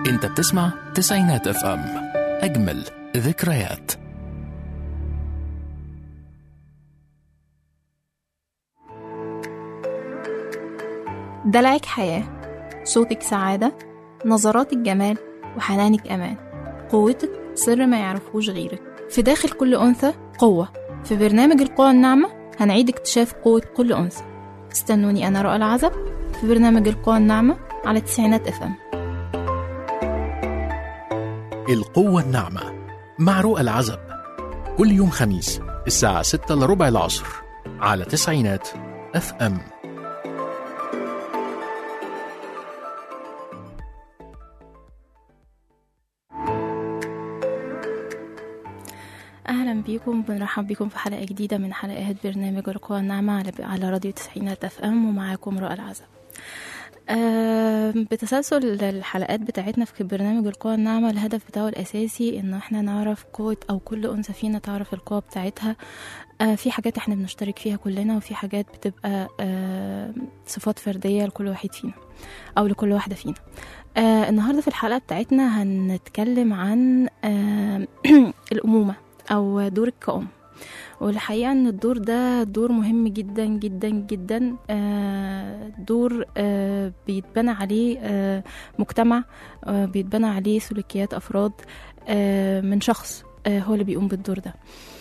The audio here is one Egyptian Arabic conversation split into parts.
انت بتسمع تسعينات اف ام اجمل ذكريات دلعك حياة صوتك سعادة نظراتك جمال وحنانك أمان قوتك سر ما يعرفوش غيرك في داخل كل أنثى قوة في برنامج القوى الناعمة هنعيد اكتشاف قوة كل أنثى استنوني أنا رؤى العزب في برنامج القوى الناعمة على تسعينات اف ام القوة الناعمة مع رؤى العزب كل يوم خميس الساعة 6 لربع العصر على تسعينات اف ام اهلا بيكم بنرحب بيكم في حلقه جديده من حلقات برنامج القوى الناعمه على على راديو تسعينات اف ام ومعاكم رؤى العزب آه، بتسلسل الحلقات بتاعتنا في برنامج القوى الناعمة الهدف بتاعه الأساسي إنه إحنا نعرف قوة أو كل أنثى فينا تعرف القوة بتاعتها آه، في حاجات إحنا بنشترك فيها كلنا وفي حاجات بتبقى آه، صفات فردية لكل واحد فينا أو لكل واحدة فينا آه، النهاردة في الحلقة بتاعتنا هنتكلم عن آه، الأمومة أو دورك كأم والحقيقة ان الدور ده دور مهم جدا جدا جدا آه، دور آه، بيتبنى عليه آه، مجتمع آه، بيتبنى عليه سلوكيات افراد آه، من شخص آه، هو اللي بيقوم بالدور ده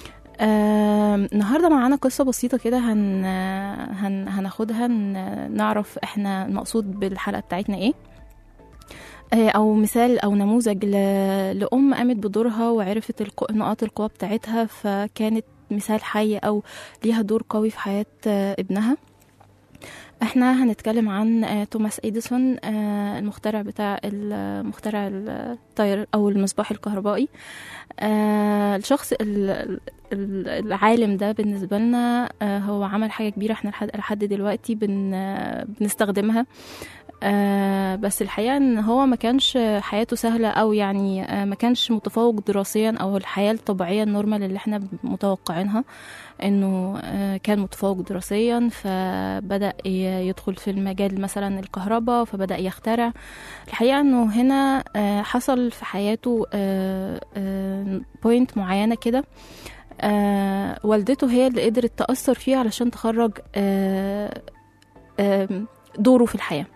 آه، النهارده معانا قصه بسيطه كده هن هن هناخدها ن- نعرف احنا المقصود بالحلقه بتاعتنا ايه آه، او مثال او نموذج ل- لام قامت بدورها وعرفت الق- نقاط القوه بتاعتها فكانت مثال حي او ليها دور قوي في حياه آه، ابنها احنا هنتكلم عن آه، توماس اديسون آه، المخترع بتاع ال- مخترع الطير او المصباح الكهربائي آه، الشخص ال- ال- العالم ده بالنسبه لنا آه، هو عمل حاجه كبيره احنا لحد لحد دلوقتي بن آه، بنستخدمها آه بس الحقيقة ان هو ما كانش حياته سهلة او يعني آه ما كانش متفوق دراسيا او الحياة الطبيعية النورمال اللي احنا متوقعينها انه آه كان متفوق دراسيا فبدأ ي- يدخل في المجال مثلا الكهرباء فبدأ يخترع الحقيقة انه هنا آه حصل في حياته آه آه بوينت معينة كده آه والدته هي اللي قدرت تأثر فيه علشان تخرج آه آه دوره في الحياة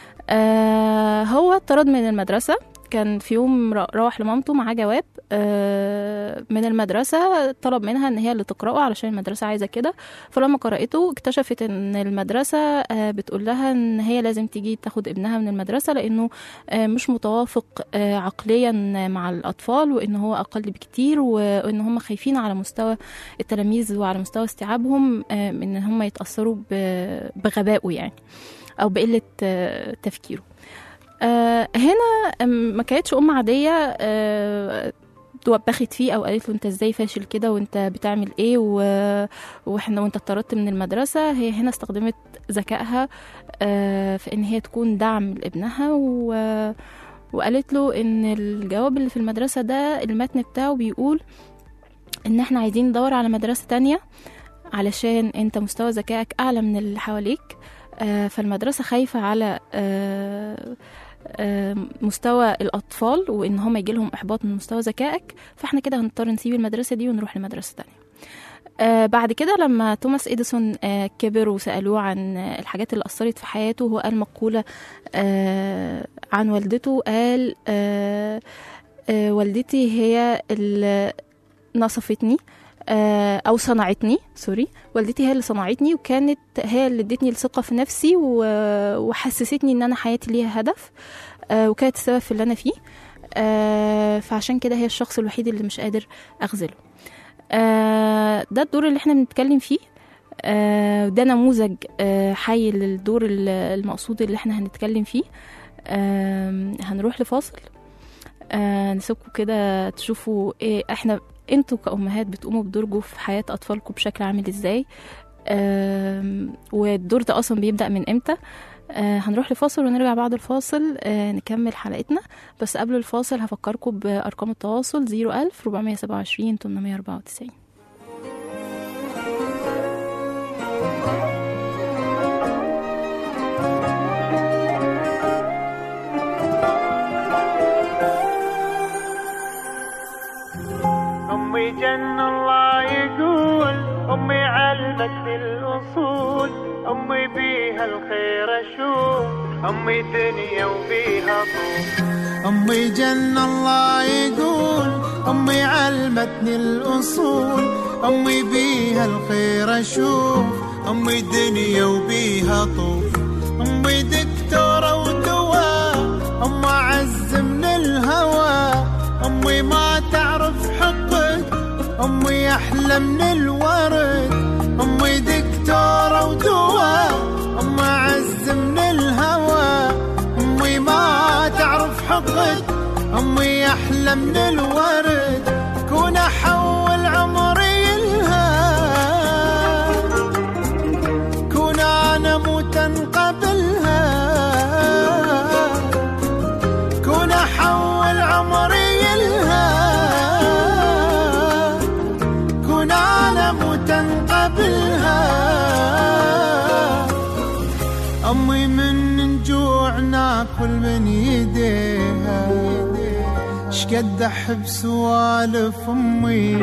آه هو اتطرد من المدرسة كان في يوم را- روح لمامته معاه جواب آه من المدرسة طلب منها ان هي اللي تقرأه علشان المدرسة عايزة كده فلما قرأته اكتشفت ان المدرسة آه بتقول لها ان هي لازم تيجي تاخد ابنها من المدرسة لانه آه مش متوافق آه عقليا مع الاطفال وان هو اقل بكتير وان هم خايفين على مستوى التلاميذ وعلى مستوى استيعابهم آه من ان هم يتأثروا ب- بغبائه يعني او بقله آه، تفكيره آه، هنا أم، ما كانتش ام عاديه آه، توبخت فيه او قالت له انت ازاي فاشل كده وانت بتعمل ايه و... واحنا وانت اتطردت من المدرسه هي هنا استخدمت ذكائها آه، في ان هي تكون دعم لابنها و... وقالت له ان الجواب اللي في المدرسه ده المتن بتاعه بيقول ان احنا عايزين ندور على مدرسه تانية علشان انت مستوى ذكائك اعلى من اللي حواليك آه، فالمدرسة خايفة على آه، آه، مستوى الأطفال وإن هم يجيلهم إحباط من مستوى ذكائك فإحنا كده هنضطر نسيب المدرسة دي ونروح لمدرسة تانية آه بعد كده لما توماس إديسون آه كبر وسألوه عن آه، الحاجات اللي أثرت في حياته هو قال مقولة آه عن والدته قال آه آه والدتي هي اللي نصفتني آه، او صنعتني سوري والدتي هي اللي صنعتني وكانت هي اللي ادتني الثقه في نفسي و- وحسستني ان انا حياتي ليها هدف آه، وكانت السبب في اللي انا فيه آه، فعشان كده هي الشخص الوحيد اللي مش قادر اخذله آه، ده الدور اللي احنا بنتكلم فيه آه، ده نموذج آه، حي للدور ال- المقصود اللي احنا هنتكلم فيه آم، هنروح لفاصل آه، نسيبكم كده تشوفوا ايه احنا انتوا كأمهات بتقوموا بدوركم في حياة أطفالكم بشكل عامل ازاي آم، والدور ده أصلا بيبدأ من امتى آه هنروح لفاصل ونرجع بعد الفاصل آه نكمل حلقتنا بس قبل الفاصل هفكركم بأرقام التواصل 01000 427 894 بيها الخير اشوف امي دنيا وبيها طوف أمي جن الله يقول أمي علمتني الأصول أمي بيها الخير أشوف أمي دنيا وبيها طوف أمي دكتورة ودواء أم عز من الهوى أمي ما تعرف حقك أمي أحلى من الورد أمي دكتورة ودواء أم عز من الهوى أمي ما تعرف حقك أمي أحلى من الورد كون أحول عمري لها كون أنا موتا قبلها كون أحول عمري لها كون أنا موتا قبلها أمي من نجوع ناكل من يديها شقد أحب سوالف أمي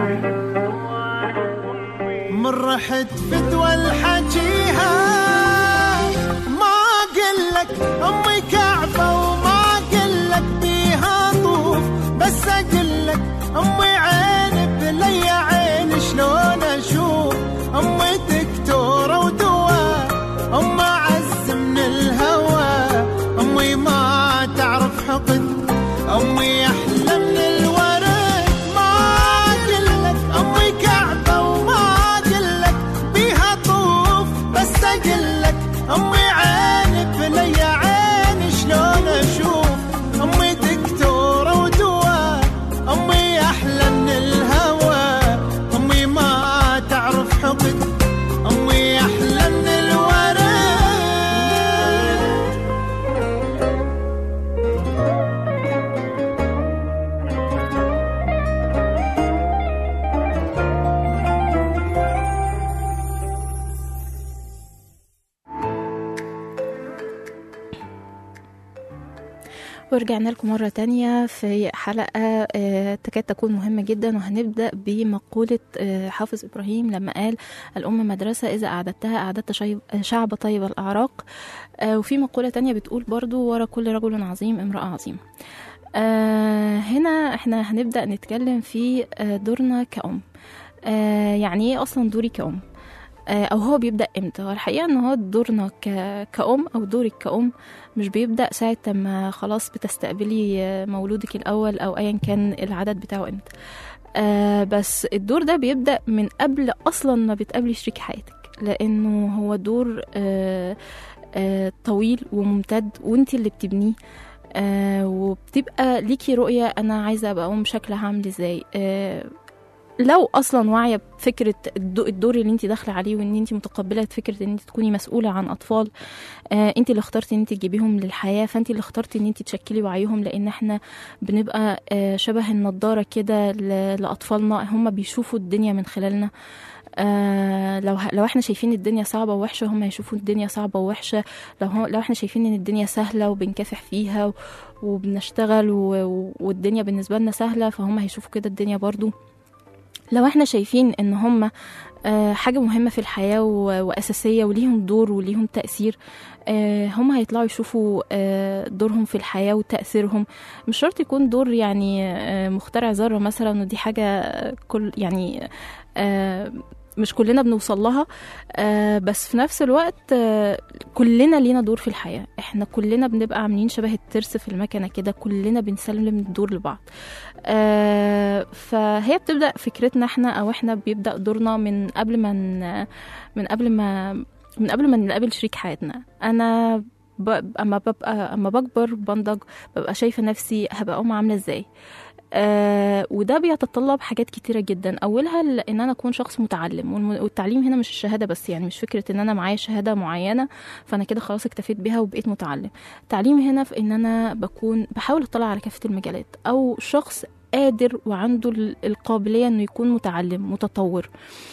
من رحت فدوى الحجيها ما أقلك أمي كعبة وما أقلك بيها طوف بس أقلك أمي عين بلي عين شلون أشوف أمي دكتورة ودواء أم عز من الهوى أمي ما تعرف حقد أمي أحلى من الورد ما أقلك أمي كعبة وما أقلك بيها طوف بس أقلك أمي عين بلي عين شلون أشوف أمي دكتورة ودواء أمي أحلى من الهوى أمي ما تعرف حقد أمي أحلى من الورد ورجعنا لكم مرة تانية في حلقة آه، تكاد تكون مهمة جدا وهنبدأ بمقولة آه، حافظ إبراهيم لما قال الأم مدرسة إذا أعددتها أعددت شيب- شعب طيب الأعراق آه، وفي مقولة تانية بتقول برضو ورا كل رجل عظيم امرأة عظيمة آه، هنا احنا هنبدأ نتكلم في آه، دورنا كأم آه، يعني ايه أصلا دوري كأم آه، او هو بيبدا امتى والحقيقه ان هو دورنا ك- كأم او دورك كأم مش بيبدا ساعه ما خلاص بتستقبلي آه، مولودك الاول او ايا كان العدد بتاعه امتى آه بس الدور ده بيبدا من قبل اصلا ما بتقابلي شريك حياتك لانه هو دور آه آه طويل وممتد وانت اللي بتبنيه آه وبتبقى ليكي رؤية أنا عايزة أبقى أم شكلها عامل إزاي آه لو اصلا واعيه بفكره الدو- الدور اللي انت داخله عليه وان انت متقبله فكره ان انت تكوني مسؤوله عن اطفال آه انت اللي اخترتي ان انت تجيبيهم للحياه فانت اللي اخترتي ان انت تشكلي وعيهم لان احنا بنبقى آه شبه النضاره كده ل- لاطفالنا هم بيشوفوا الدنيا من خلالنا آه لو ه- لو احنا شايفين الدنيا صعبه ووحشه هم هيشوفوا الدنيا صعبه ووحشه لو هو لو احنا شايفين ان الدنيا سهله وبنكافح فيها و- وبنشتغل و- و- والدنيا بالنسبه لنا سهله فهم هيشوفوا كده الدنيا برضو لو احنا شايفين ان هم آه، حاجة مهمة في الحياة و- وأساسية وليهم دور وليهم تأثير آه، هم هيطلعوا يشوفوا آه، دورهم في الحياة وتأثيرهم مش شرط يكون دور يعني آه، مخترع ذرة مثلا ودي حاجة كل يعني آه، مش كلنا بنوصل لها آه، بس في نفس الوقت آه، كلنا لينا دور في الحياة احنا كلنا بنبقى عاملين شبه الترس في المكنة كده كلنا بنسلم الدور لبعض آه، فهي بتبدا فكرتنا احنا او احنا بيبدا دورنا من قبل ما ن- من قبل ما من قبل ما نقابل شريك حياتنا انا ب... اما ببقى اما بكبر بنضج ببقى شايفه نفسي هبقى ام عامله ازاي آه وده بيتطلب حاجات كتيرة جدا أولها ال- إن أنا أكون شخص متعلم والم- والتعليم هنا مش الشهادة بس يعني مش فكرة إن أنا معايا شهادة معينة فأنا كده خلاص اكتفيت بيها وبقيت متعلم التعليم هنا في إن أنا بكون بحاول أطلع على كافة المجالات أو شخص قادر وعنده ال- القابلية إنه يكون متعلم متطور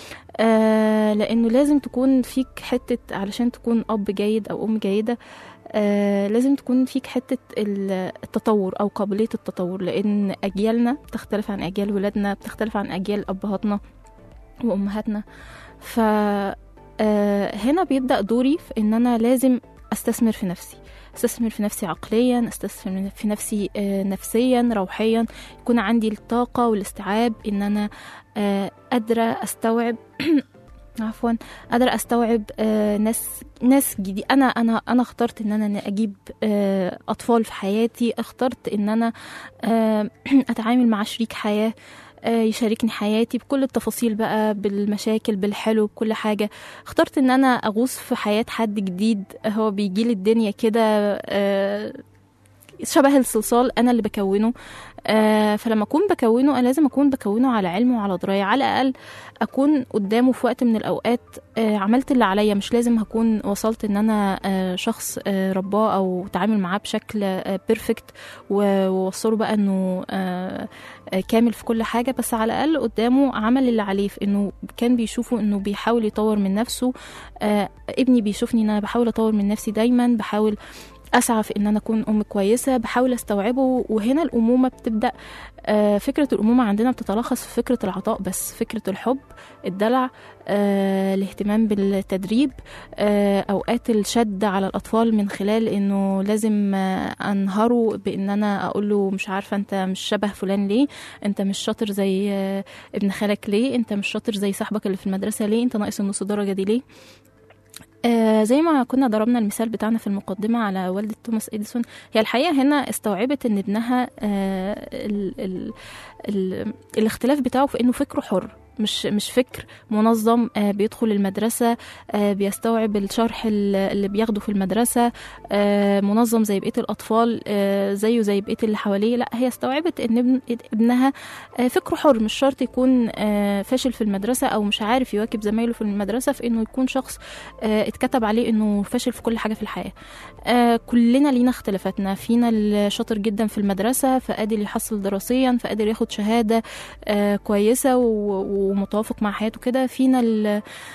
آه لأنه لازم تكون فيك حتة علشان تكون أب جيد أو أم جيدة آه لازم تكون فيك حتة ال- التطور أو قابلية التطور لأن أجيالنا بتختلف عن أجيال ولادنا بتختلف عن أجيال أبهاتنا وأمهاتنا ف آه، هنا بيبدأ دوري في إن أنا لازم أستثمر في نفسي استثمر في نفسي عقليا استثمر في نفسي آه، نفسيا روحيا يكون عندي الطاقة والاستيعاب إن أنا آه، قادرة أستوعب عفوا قادرة أستوعب آه، ناس ناس جديد أنا أنا أنا اخترت إن أنا أجيب آه، أطفال في حياتي اخترت إن أنا آه، أتعامل مع شريك حياة آه، يشاركني حياتي بكل التفاصيل بقى بالمشاكل بالحلو بكل حاجة اخترت ان انا اغوص في حياة حد جديد هو بيجيلي الدنيا كده آه، شبه الصلصال انا اللي بكونه آه، فلما اكون بكونه انا لازم اكون بكونه على علم وعلى درايه على الاقل اكون قدامه في وقت من الاوقات آه، عملت اللي عليا مش لازم هكون وصلت ان انا آه، شخص آه، رباه او تعامل معاه بشكل بيرفكت ووصله بقى انه آه، آه، كامل في كل حاجه بس على الاقل قدامه عمل اللي عليه في انه كان بيشوفه انه بيحاول يطور من نفسه آه، ابني بيشوفني ان انا بحاول اطور من نفسي دايما بحاول اسعى في ان انا اكون ام كويسه بحاول استوعبه وهنا الامومه بتبدا آه، فكره الامومه عندنا بتتلخص في فكره العطاء بس فكره الحب الدلع آه، الاهتمام بالتدريب آه، اوقات الشد على الاطفال من خلال انه لازم آه، انهره بان انا اقول له مش عارفه انت مش شبه فلان ليه انت مش شاطر زي آه، ابن خالك ليه انت مش شاطر زي صاحبك اللي في المدرسه ليه انت ناقص النص درجه دي ليه آه زي ما كنا ضربنا المثال بتاعنا في المقدمة على والدة توماس إديسون هي الحقيقة هنا استوعبت إن ابنها آه ال ال ال الاختلاف بتاعه في إنه فكره حر مش مش فكر منظم آه بيدخل المدرسة آه بيستوعب الشرح ال- اللي بياخده في المدرسة آه منظم زي بقية الأطفال آه زيه زي بقية اللي حواليه لا هي استوعبت إن ابن ابنها آه فكره حر مش شرط يكون آه فاشل في المدرسة أو مش عارف يواكب زمايله في المدرسة في إنه يكون شخص آه، اتكتب عليه انه فاشل في كل حاجه في الحياه آه، كلنا لينا اختلافاتنا فينا الشاطر جدا في المدرسه فقادر يحصل دراسيا فقادر ياخد شهاده آه، كويسه و- ومتوافق مع حياته كده فينا ال-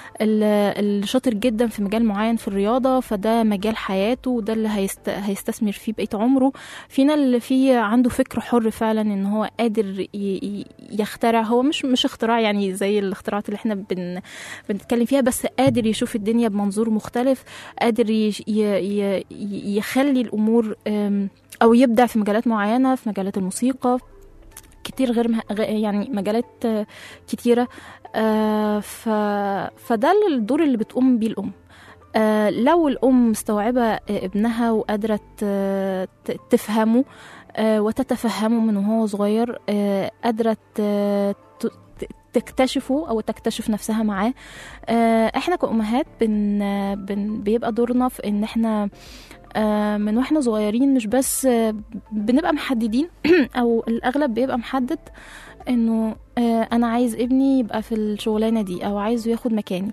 ال- الشاطر جدا في مجال معين في الرياضه فده مجال حياته وده اللي هيست... هيستثمر فيه بقيه عمره فينا اللي فيه عنده فكر حر فعلا ان هو قادر ي... ي- يخترع هو مش مش اختراع يعني زي الاختراعات اللي احنا بن... بنتكلم فيها بس قادر يشوف الدنيا بمنظور مختلف قادر ي... ي... ي... يخلي الامور أم، او يبدع في مجالات معينه في مجالات الموسيقى كتير غير مه... غ- يعني مجالات آه، كتيره آه، ف... فده الدور اللي بتقوم بيه الام آه، لو الام مستوعبه آه، ابنها وقادره ت- ت- تفهمه آه، وتتفهمه من وهو صغير آه، قادره ت- ت- تكتشفه او تكتشف نفسها معاه آه، احنا كأمهات بن بن بيبقى دورنا في ان احنا آه، من واحنا صغيرين مش بس آه، بنبقى محددين او الاغلب بيبقى محدد انه آه، انا عايز ابني يبقى في الشغلانه دي او عايزه ياخد مكاني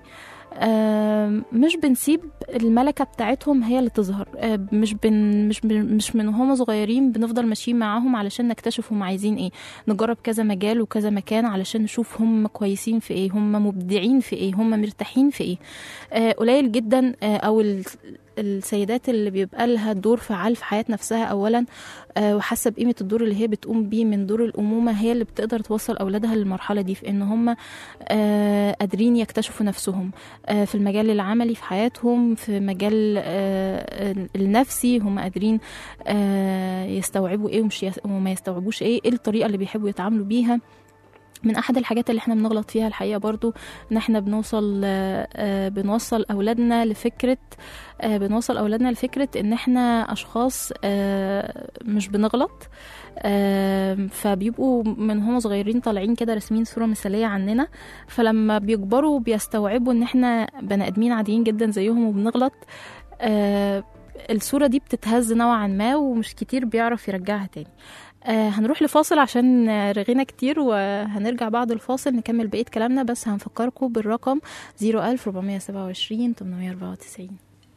آه، مش بنسيب الملكة بتاعتهم هي اللي تظهر آه، مش بن مش بن مش من هم صغيرين بنفضل ماشيين معاهم علشان نكتشف هم عايزين ايه نجرب كذا مجال وكذا مكان علشان نشوف هم كويسين في ايه هم مبدعين في ايه هم مرتاحين في ايه آه، قليل جدا آه، او ال- السيدات اللي بيبقى لها دور فعال في حياة نفسها أولا آه، وحاسة بقيمة الدور اللي هي بتقوم بيه من دور الأمومة هي اللي بتقدر توصل أولادها للمرحلة دي في إن هم آه، قادرين يكتشفوا نفسهم آه، في المجال العملي في حياتهم في مجال آه، النفسي هم قادرين آه، يستوعبوا ايه ومش يس- وما يستوعبوش ايه ايه الطريقة اللي بيحبوا يتعاملوا بيها من احد الحاجات اللي احنا بنغلط فيها الحقيقه برضو ان احنا بنوصل آه، آه، بنوصل اولادنا لفكره آه، بنوصل اولادنا لفكره ان احنا اشخاص آه، مش بنغلط آه، فبيبقوا من هم صغيرين طالعين كده راسمين صوره مثاليه عننا فلما بيكبروا بيستوعبوا ان احنا بني ادمين عاديين جدا زيهم وبنغلط آه، الصوره دي بتتهز نوعا ما ومش كتير بيعرف يرجعها تاني آه هنروح لفاصل عشان آه، رغينا كتير وهنرجع بعد الفاصل نكمل بقية كلامنا بس هنفكركم بالرقم 01427 894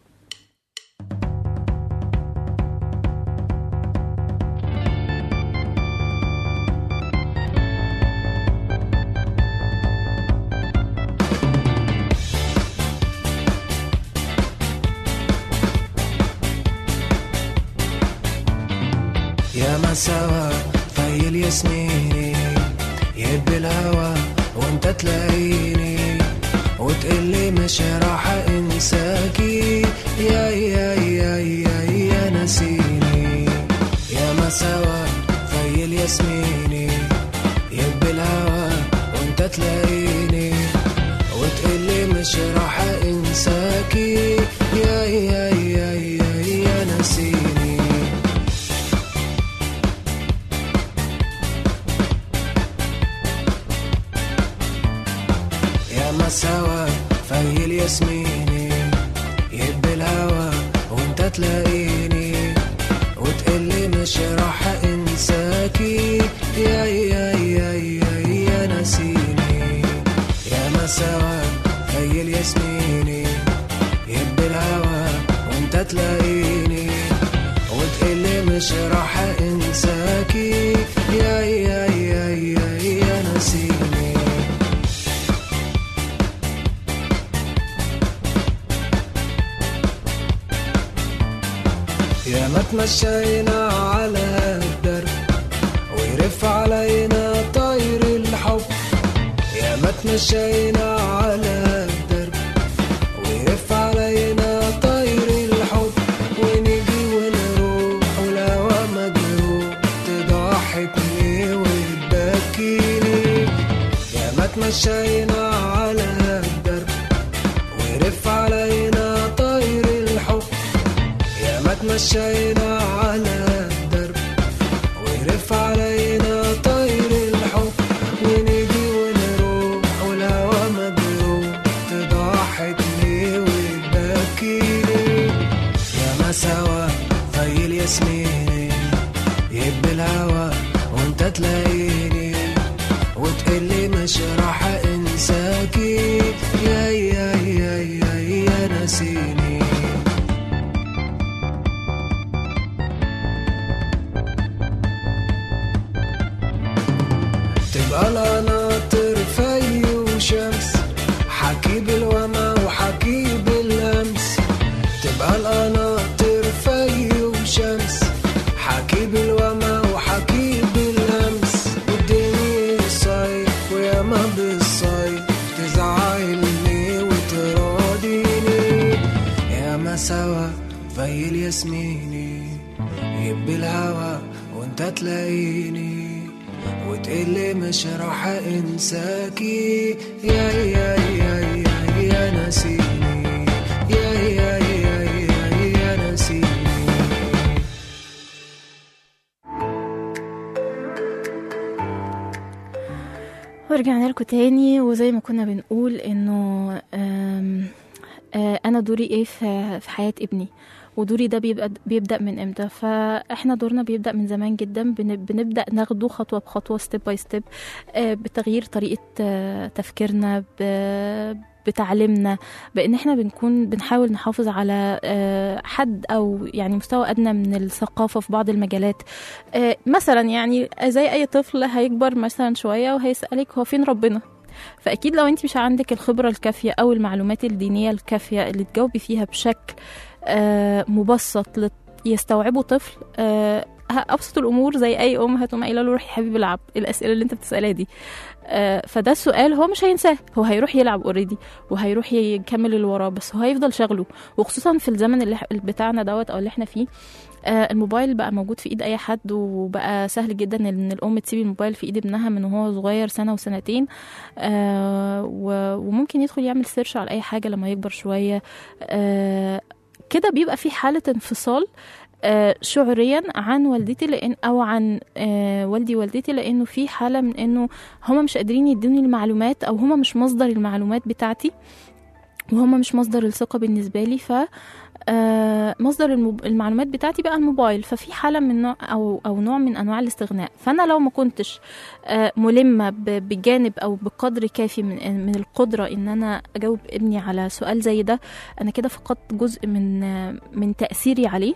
يا ما سوا في الياسميني يهب الهوى وانت تلاقيني وتقلي مش راح انساكي يا يا يا يا يا نسيني يا ما سوا في الياسميني يب الهوى وانت تلاقيني وتقلي مش راح انساكي يا يا يا يا يا نسيني يا ما سوا في الياسميني يب الهوى وانت تلاقيني وتقلي مش راح انساكي يا يا يا يا يا نسيني يا ما سوا في الياسميني يب الهوى وانت تلاقيني وتقلي مش راح انساكي يا يا يا يا يا نسيني يا ما تمشينا على الدرب ويرف علينا طير الحب يا ما تمشينا على الدرب ويرف علينا طير الحب ونيجي ونروح والهوا مجروح تضحكني وتبكيني يا ما تمشينا على الدرب ويرف علينا طير الحب يا ما تمشينا على الدرب ويرف علينا طير الحب ونيجي ونروح والهوا مجروح تضحكني وتبكيني يا ما سوا في الياسميني يب الهوى وانت تلاقيني وتقلي مش راح انساكي يا يا يا يا يا نسيني تبقى القناطر في وشمس حكي بالوما وحكي بالامس تبقى القناطر في وشمس حكي بالوما وحكي بالامس والدنيا صيف ويا ما بالصيف تزعلني وتراضيني يا ما سوا في الياسميني يب الهوى وانت تلاقيني وتقلي مش راح انساكي يا يا يا يا يا نسيني يا يا يا يا يا نسيني ورجعنا لكم تاني وزي ما كنا بنقول انه آم، آه، انا دوري ايه في في حياة ابني ودوري ده بيبقى بيبدا من امتى فاحنا دورنا بيبدا من زمان جدا بن- بنبدا ناخده خطوه بخطوه ستيب باي ستيب بتغيير طريقه آه، تفكيرنا ب- بتعليمنا بان احنا بنكون بنحاول نحافظ على آه، حد او يعني مستوى ادنى من الثقافه في بعض المجالات آه، مثلا يعني زي اي طفل هيكبر مثلا شويه وهيسالك هو فين ربنا فاكيد لو انت مش عندك الخبره الكافيه او المعلومات الدينيه الكافيه اللي تجاوبي فيها بشكل آه، مبسط لت- يستوعبه طفل آه، ه- ابسط الامور زي اي ام هتقوم قايله له روح يا حبيبي العب الاسئله اللي انت بتسالها دي آه، فده السؤال هو مش هينساه هو هيروح يلعب اوريدي وهيروح يكمل اللي وراه بس هو هيفضل شغله وخصوصا في الزمن اللي إح- بتاعنا دوت او اللي احنا فيه آه، الموبايل بقى موجود في ايد اي حد وبقى سهل جدا ان الام تسيب الموبايل في ايد ابنها من وهو صغير سنه وسنتين آه، و- وممكن يدخل يعمل سيرش على اي حاجه لما يكبر شويه آه، كده بيبقى في حاله انفصال آه، شعوريا عن والدتي لان او عن آه، والدي والدتي لانه في حاله من انه هما مش قادرين يدوني المعلومات او هما مش مصدر المعلومات بتاعتي وهما مش مصدر الثقه بالنسبه لي ف آه، مصدر المب... المعلومات بتاعتي بقى الموبايل ففي حاله من نوع او او نوع من انواع الاستغناء فانا لو ما كنتش آه، ملمه ب... بجانب او بقدر كافي من من القدره ان انا اجاوب ابني على سؤال زي ده انا كده فقدت جزء من آه، من تاثيري عليه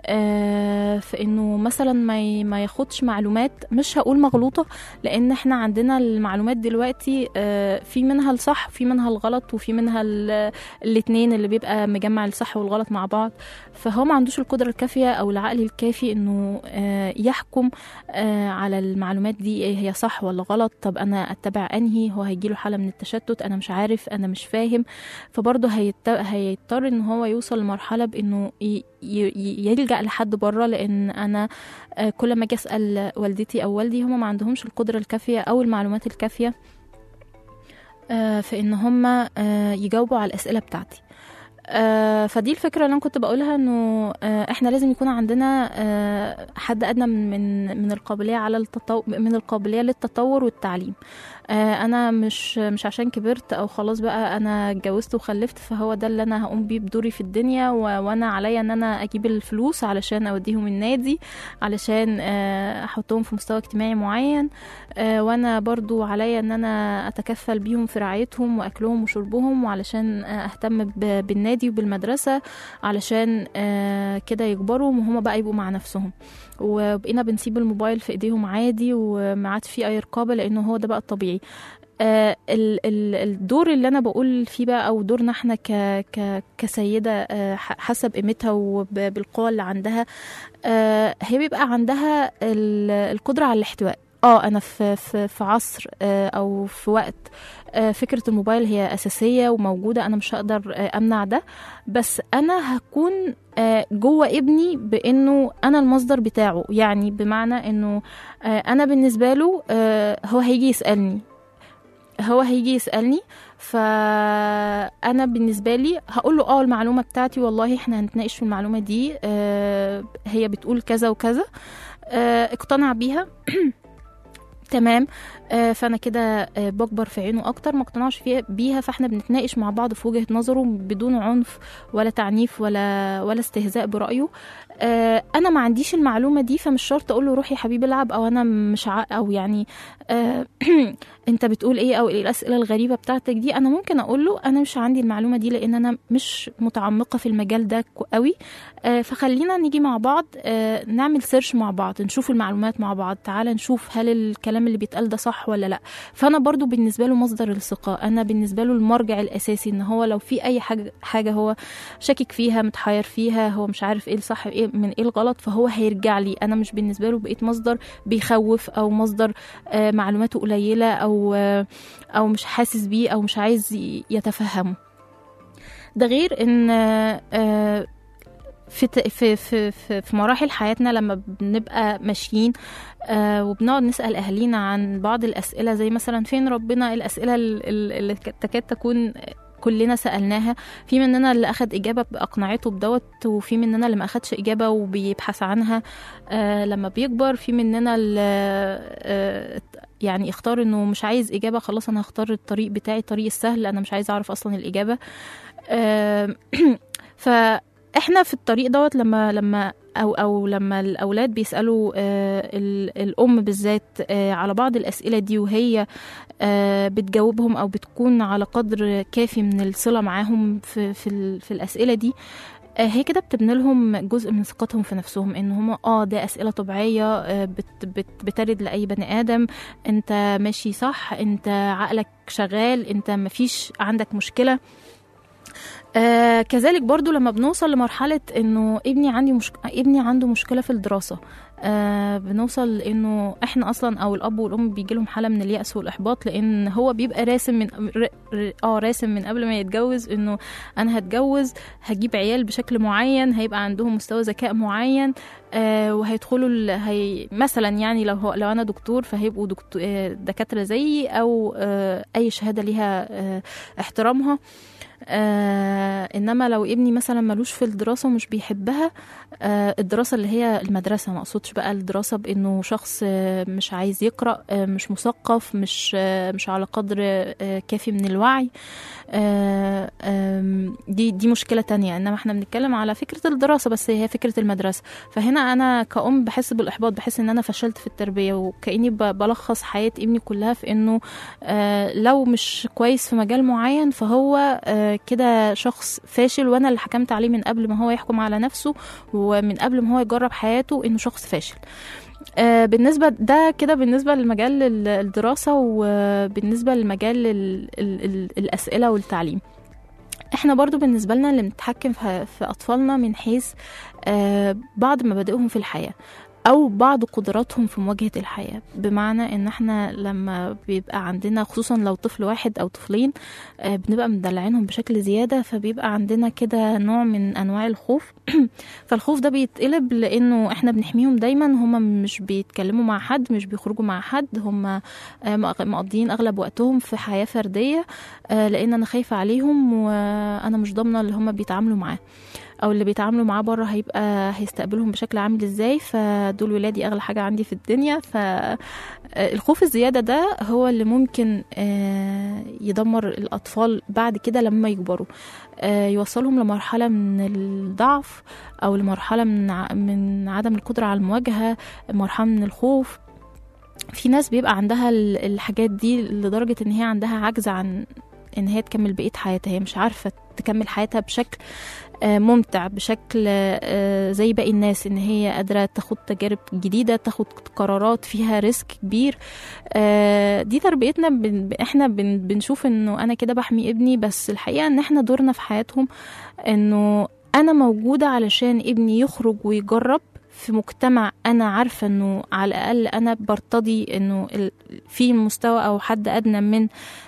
آه، في انه مثلا ما ي- ما ياخدش معلومات مش هقول مغلوطه لان احنا عندنا المعلومات دلوقتي آه، في منها الصح في منها الغلط وفي منها ال- الاتنين اللي بيبقى مجمع الصح والغلط مع بعض فهو ما عندوش القدره الكافيه او العقل الكافي انه آه، يحكم آه، على المعلومات دي إيه هي صح ولا غلط طب انا اتبع انهي هو هيجيله حاله من التشتت انا مش عارف انا مش فاهم فبرضه هيت- هيضطر ان هو يوصل لمرحله بانه ي- ي- يلجا لحد بره لان انا آه، كل ما اجي اسال والدتي او والدي هما ما عندهمش القدره الكافيه او المعلومات الكافيه آه، في ان هما آه، يجاوبوا على الاسئله بتاعتي آه، فدي الفكرة اللي أنا كنت بقولها إنه آه، إحنا لازم يكون عندنا آه، حد أدنى من من من القابلية على التطور من القابلية للتطور والتعليم آه، أنا مش مش عشان كبرت أو خلاص بقى أنا اتجوزت وخلفت فهو ده اللي أنا هقوم بيه بدوري في الدنيا و- وأنا عليا إن أنا أجيب الفلوس علشان أوديهم النادي علشان آه، أحطهم في مستوى اجتماعي معين آه، وأنا برضو عليا إن أنا أتكفل بيهم في رعايتهم وأكلهم وشربهم وعلشان آه، أهتم ب- بالنادي وبالمدرسة علشان آه، كده يكبروا وهما بقى يبقوا مع نفسهم وبقينا بنسيب الموبايل في ايديهم عادي وما عادش في اي رقابه لانه هو ده بقى الطبيعي آه ال- ال- الدور اللي انا بقول فيه بقى او دورنا احنا ك ك كسيده آه ح- حسب قيمتها وبالقوه اللي عندها آه هي بيبقى عندها ال- القدره على الاحتواء اه انا في في في عصر آه او في وقت آه فكره الموبايل هي اساسيه وموجوده انا مش هقدر آه امنع ده بس انا هكون آه، جوه ابني بانه انا المصدر بتاعه يعني بمعنى انه آه، انا بالنسبه له آه، هو هيجي يسالني هو هيجي يسالني فانا بالنسبه لي هقول له اه المعلومه بتاعتي والله احنا هنتناقش في المعلومه دي آه، هي بتقول كذا وكذا آه، اقتنع بيها تمام آه، فانا كده آه، بكبر في عينه اكتر ما اقتنعش فيها بيها فاحنا بنتناقش مع بعض في وجهه نظره بدون عنف ولا تعنيف ولا ولا استهزاء برايه آه، انا ما عنديش المعلومه دي فمش شرط اقول له روح يا حبيبي العب او انا مش ع... او يعني آه، انت بتقول ايه او ايه الاسئله الغريبه بتاعتك دي انا ممكن اقول له انا مش عندي المعلومه دي لان انا مش متعمقه في المجال ده كو- قوي آه، فخلينا نيجي مع بعض آه، نعمل سيرش مع بعض نشوف المعلومات مع بعض تعالى نشوف هل الكلام اللي بيتقال ده صح ولا لا فانا برضو بالنسبه له مصدر الثقه انا بالنسبه له المرجع الاساسي ان هو لو في اي حاجه حاجه هو شاكك فيها متحير فيها هو مش عارف ايه الصح ايه من ايه الغلط فهو هيرجع لي انا مش بالنسبه له بقيت مصدر بيخوف او مصدر آه، معلوماته قليله او آه، او مش حاسس بيه او مش عايز ي- يتفهمه ده غير ان آه، آه، في ت- في في في, في مراحل حياتنا لما بنبقى ماشيين آه وبنقعد نسأل أهالينا عن بعض الأسئلة زي مثلا فين ربنا الأسئلة ال- ال- اللي ك- تكاد تكون كلنا سألناها في مننا اللي أخد إجابة أقنعته بدوت وفي مننا اللي ما أخدش إجابة وبيبحث عنها آه لما بيكبر في مننا اللي آه يعني اختار انه مش عايز اجابه خلاص انا هختار الطريق بتاعي الطريق السهل انا مش عايز اعرف اصلا الاجابه آه فاحنا في الطريق دوت لما لما او او لما الاولاد بيسالوا آه ال- الام بالذات آه على بعض الاسئله دي وهي آه بتجاوبهم او بتكون على قدر كافي من الصله معاهم في في, ال- في الاسئله دي آه، هي كده بتبني لهم جزء من ثقتهم في نفسهم ان هم اه ده اسئله طبيعيه آه، بت بت بترد لاي بني ادم انت ماشي صح انت عقلك شغال انت مفيش عندك مشكله آه كذلك برضو لما بنوصل لمرحلة انه ابني عندي مشك... ابني عنده مشكلة في الدراسة آه بنوصل انه احنا اصلا او الاب والام بيجي لهم حالة من اليأس والاحباط لان هو بيبقى راسم من ر... ر... اه راسم من قبل ما يتجوز انه انا هتجوز هجيب عيال بشكل معين هيبقى عندهم مستوى ذكاء معين آه وهيدخلوا ال... هي... مثلا يعني لو هو... لو انا دكتور فهيبقوا دكتور آه دكاترة زيي او آه اي شهادة ليها آه احترامها آه انما لو ابني مثلا ملوش في الدراسه ومش بيحبها آه الدراسه اللي هي المدرسه ما اقصدش بقى الدراسه بانه شخص آه مش عايز يقرا آه مش مثقف مش آه مش على قدر آه كافي من الوعي آه آم، دي دي مشكله تانية انما احنا بنتكلم على فكره الدراسه بس هي فكره المدرسه فهنا انا كأم بحس بالاحباط بحس ان انا فشلت في التربيه وكاني ب- بلخص حياه ابني كلها في انه آه لو مش كويس في مجال معين فهو آه آه، كده شخص فاشل وانا اللي حكمت عليه من قبل ما هو يحكم على نفسه ومن قبل ما هو يجرب حياته انه شخص فاشل آه، بالنسبة ده كده بالنسبة لمجال ال- الدراسة وبالنسبة لمجال ال- ال- ال- الأسئلة والتعليم احنا برضو بالنسبة لنا اللي بنتحكم في في أطفالنا من حيث آه، بعض مبادئهم في الحياة أو بعض قدراتهم في مواجهة الحياة بمعنى إن احنا لما بيبقى عندنا خصوصا لو طفل واحد أو طفلين آه، بنبقى مدلعينهم بشكل زيادة فبيبقى عندنا كده نوع من أنواع الخوف فالخوف ده بيتقلب لأنه احنا بنحميهم دايما هم مش بيتكلموا مع حد مش بيخرجوا مع حد هم آه، مق- مقضيين أغلب وقتهم في حياة فردية آه، لأن أنا خايفة عليهم وأنا مش ضامنة اللي هم بيتعاملوا معاه او اللي بيتعاملوا معاه بره هيبقى هيستقبلهم بشكل عامل ازاي فدول ولادي اغلى حاجه عندي في الدنيا فالخوف الزياده ده هو اللي ممكن آه، يدمر الاطفال بعد كده لما يكبروا آه، يوصلهم لمرحله من الضعف او لمرحله من ع- من عدم القدره على المواجهه مرحله من الخوف في ناس بيبقى عندها ال- الحاجات دي لدرجه ان هي عندها عجز عن ان هي تكمل بقيه حياتها هي مش عارفه تكمل حياتها بشكل آه، ممتع بشكل آه، زي باقي الناس ان هي قادره تاخد تجارب جديده تاخد قرارات فيها ريسك كبير آه، دي تربيتنا بن احنا بن بنشوف انه انا كده بحمي ابني بس الحقيقه ان احنا دورنا في حياتهم انه انا موجوده علشان ابني يخرج ويجرب في مجتمع انا عارفه انه على الاقل انا برتضي انه ال- في مستوى او حد ادنى من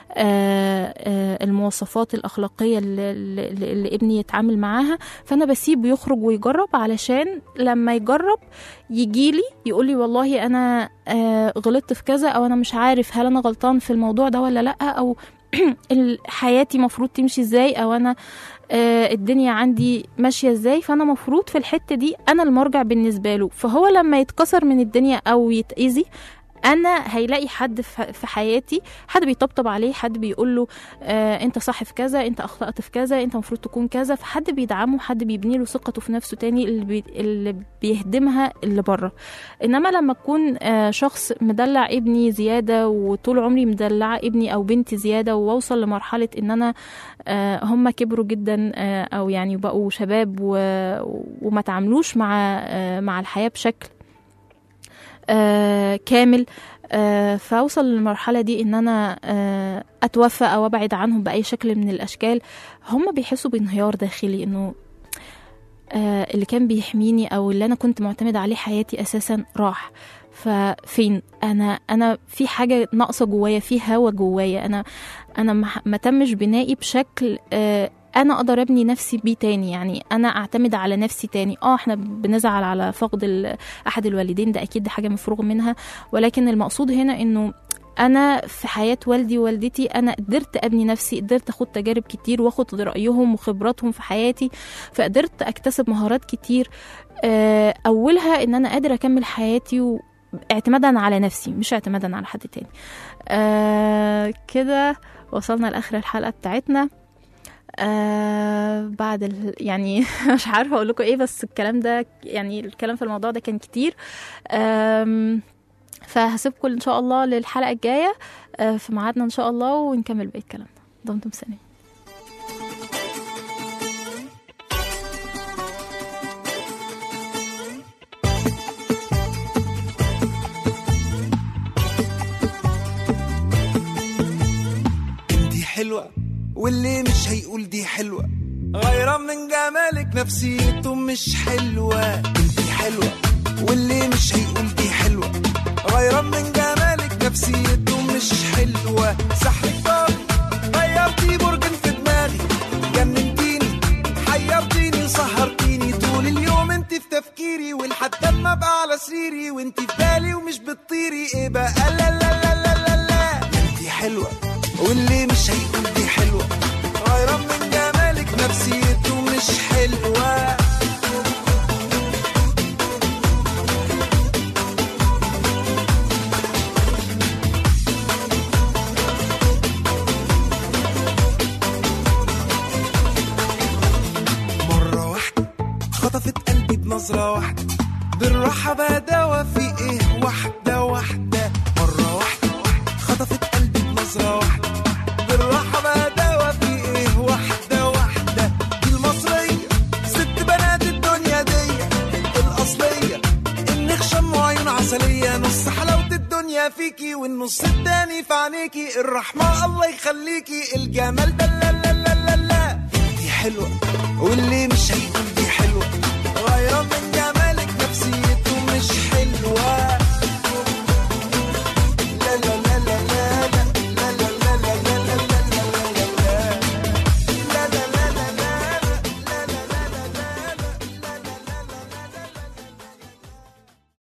آه، آه، المواصفات الاخلاقيه اللي, اللي اللي ابني يتعامل معاها فانا بسيبه يخرج ويجرب علشان لما يجرب يجيلي يقولي والله انا آه، غلطت في كذا او انا مش عارف هل انا غلطان في الموضوع ده ولا لا او ال- حياتي مفروض تمشي ازاي او انا آه، الدنيا عندي ماشيه ازاي فانا مفروض في الحته دي انا المرجع بالنسبه له فهو لما يتكسر من الدنيا او يتاذي انا هيلاقي حد في في حياتي حد بيطبطب عليه حد بيقول له آه انت صح في كذا انت اخطات في كذا انت المفروض تكون كذا فحد بيدعمه حد بيبني له ثقته في نفسه تاني اللي, بي اللي بيهدمها اللي بره انما لما اكون آه شخص مدلع ابني زياده وطول عمري مدلعه ابني او بنتي زياده واوصل لمرحله ان انا آه هم كبروا جدا آه او يعني بقوا شباب و وما تعاملوش مع آه مع الحياه بشكل آه كامل آه فاوصل للمرحله دي ان انا آه اتوفى او ابعد عنهم باي شكل من الاشكال هم بيحسوا بانهيار داخلي انه آه اللي كان بيحميني او اللي انا كنت معتمد عليه حياتي اساسا راح ففين انا انا في حاجه ناقصه جوايا في هوا جوايا انا انا ما ما تمش بنائي بشكل آه انا اقدر ابني نفسي بيه تاني يعني انا اعتمد على نفسي تاني اه احنا بنزعل على فقد ال- احد الوالدين ده اكيد دي حاجه مفروغ منها ولكن المقصود هنا انه انا في حياه والدي ووالدتي انا قدرت ابني نفسي قدرت اخد تجارب كتير واخد رايهم وخبراتهم في حياتي فقدرت اكتسب مهارات كتير آه، اولها ان انا قادره اكمل حياتي و اعتمادا على نفسي مش اعتمادا على حد تاني آه كده وصلنا لاخر الحلقه بتاعتنا آه بعد ال... يعني مش عارفه اقول لكم ايه بس الكلام ده يعني الكلام في الموضوع ده كان كتير آم، فهسيبكم ان شاء الله للحلقه الجايه آه في ميعادنا ان شاء الله ونكمل بقيه كلامنا دمتم سلام دي حلوة واللي مش هيقول دي حلوة غيران من جمالك نفسيته مش حلوة انتي حلوة واللي مش هيقول دي حلوة غيران من جمالك نفسيته مش حلوة سحرك طاغي غيرتي برج في دماغي جننتيني حيرتيني وسهرتيني طول اليوم انت في تفكيري ولحد ما ابقى على سريري وانت في بالي ومش بتطيري ايه بقى لا لا لا لا لا لا انت حلوة واللي مش هيقول دي حلوة غيران من جمالك نفسيته مش حلوة مرة واحدة خطفت قلبي بنظرة واحدة بالراحة بداوى في ايه واحدة واحدة مرة واحدة خطفت قلبي بنظرة واحدة بالراحة بداوى في ايه واحدة عسلية نص حلاوة الدنيا فيكي والنص التاني في عينيكي الرحمة الله يخليكي الجمال ده لا لا لا لا لا انتي حلوة واللي مش هي